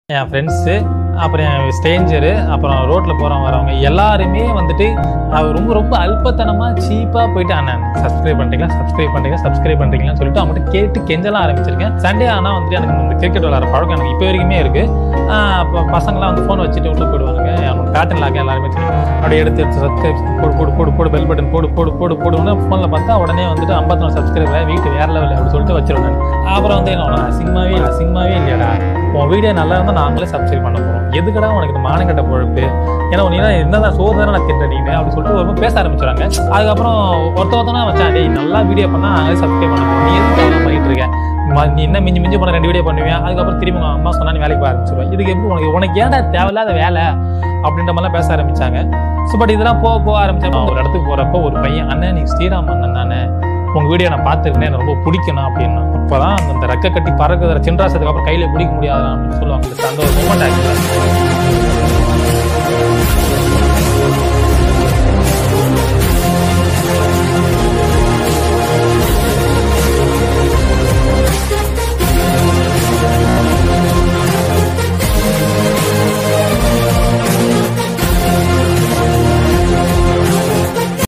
என் friends அப்புறம் என் ஸ்ட்ரேஞ்சரு அப்புறம் ரோட்டில் போகிறவங்க வரவங்க எல்லாருமே வந்துட்டு அவர் ரொம்ப ரொம்ப அல்பத்தனமாக சீப்பாக போயிட்டு அண்ணன் சப்ஸ்கிரைப் பண்ணுறீங்களா சப்ஸ்கிரைப் பண்ணுறீங்களா சப்ஸ்கிரைப் பண்ணுறீங்களான்னு சொல்லிட்டு அவங்ககிட்ட கேட்டு கெஞ்சலாம் ஆரம்பிச்சிருக்கேன் சண்டே ஆனால் வந்துட்டு எனக்கு இந்த கிரிக்கெட் விளாட்ற பழக்கம் எனக்கு இப்போ வரைக்குமே இருக்குது அப்போ பசங்களாம் வந்து ஃபோன் வச்சுட்டு உள்ள போயிடுவாங்க அவனுக்கு பேட்டர்ன் லாக்க எல்லாருமே தெரியும் அப்படியே எடுத்து எடுத்து சப்ஸ்கிரைப் போடு போடு போடு போடு பெல் பட்டன் போடு போடு போடு போடுன்னு ஃபோனில் பார்த்தா உடனே வந்துட்டு ஐம்பத்தி நாலு சப்ஸ்கிரைபர் வீட்டு வேற லெவல் அப்படி சொல்லிட்டு வச்சிருவேன் அப்புறம் வந்து என்ன பண்ணுவேன், அசிங்கமாவே அசிங்கமாவே இல்லையாடா உன் வீடியோ நல்லா இருந்தால் நாங்களே சப்ஸ்கிரைப் பண்ண போகிறோம் எதுக்கடா உனக்கு இந்த மானங்கட்ட பொழப்பு ஏன்னா நீ என்னதான் சோதனை நான் திட்ட நீங்க அப்படி சொல்லிட்டு ஒரு மாதிரி பேச ஆரம்பிச்சுறாங்க அதுக்கப்புறம் ஒருத்த ஒருத்தனா வச்சான் டேய் நல்லா வீடியோ பண்ணா நாங்களே சப்ஸ்கிரைப் பண்ண போகிறோம் நீ எதுக்கு அவ்வளோ பண்ணிட்டு இருக்க ம- நீ என்ன மிஞ்சி மிஞ்சி பண்ண ரெண்டு வீடியோ பண்ணுவேன் அதுக்கப்புறம் திரும்பி உங்க அம்மா சொன்னா நீ வேலைக்கு போக ஆரம்பிச்சிருவேன் இதுக்கு எப்படி உனக்கு உனக்கு ஏன்டா தேவையில்லாத வேலை அப்படின்ற மாதிரிலாம் பேச ஆரம்பிச்சாங்க ஸோ பட் இதெல்லாம் போக போக ஆரம்பிச்சப்ப ஒரு இடத்துக்கு போறப்ப ஒரு பையன் அண்ணன் நீ ஸ்ரீராம் அண்ணன் தானே உங்க வீடியோ நான் பார்த்துருக்கேன் எனக்கு ரொம்ப பிடிக்கணும் அப்படின்னு அப்பதான் அந்த ரெக்க கட்டி பறக்குற சின்ராசத்துக்கு அப்புறம் கையில பிடிக்க முடியாது அப்படின்னு சொல்லுவாங்க அந்த ஒரு மூமெண்ட் ஆச்சு